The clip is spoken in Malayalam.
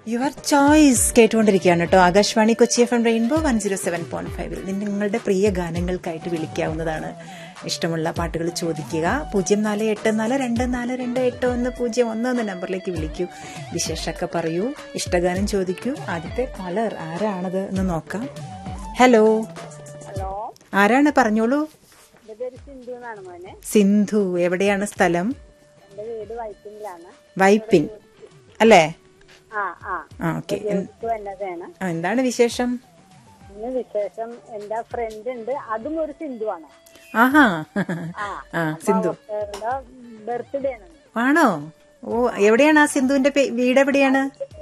യുവർ ചോയ്സ് കേട്ടുകൊണ്ടിരിക്കുകയാണ് കേട്ടോ Akashvani Kochi F M Rainbow one zero seven point ഫൈവിൽ നിങ്ങളുടെ പ്രിയ ഗാനങ്ങൾക്കായിട്ട് വിളിക്കാവുന്നതാണ് ഇഷ്ടമുള്ള പാട്ടുകൾ ചോദിക്കുക പൂജ്യം നാല് എട്ട് നാല് രണ്ട് നാല് രണ്ട് എട്ട് ഒന്ന് പൂജ്യം ഒന്ന് എന്ന നമ്പറിലേക്ക് വിളിക്കൂ വിശേഷമൊക്കെ പറയൂ ഇഷ്ടഗാനം ചോദിക്കൂ ആദ്യത്തെ കളർ ആരാണത് എന്ന് നോക്കാം ഹലോ ഹലോ ആരാണ് പറഞ്ഞോളൂ എന്റെ പേര് സിന്ധു എന്നാണ് മോനെ സിന്ധു എവിടെയാണ് സ്ഥലം എന്റെ വീട് വൈപ്പിനിലാണ് വൈപ്പിൻ അല്ലേ ആ ആ ആ ഓക്കെ ജോലിക്ക് വന്നതാണ് എന്താണ് വിശേഷം ഇന്ന് വിശേഷം എന്റെ ഫ്രണ്ട് ഉണ്ട് അതും ഒരു സിന്ധുവാണ് ആഹാ ആ ആ സിന്ധു ബർത്ത്ഡേ ആണ് ആണോ ഓ എവിടെയാണ് ആ സിന്ധുവിന്റെ പേ- വീട് എവിടെയാണ്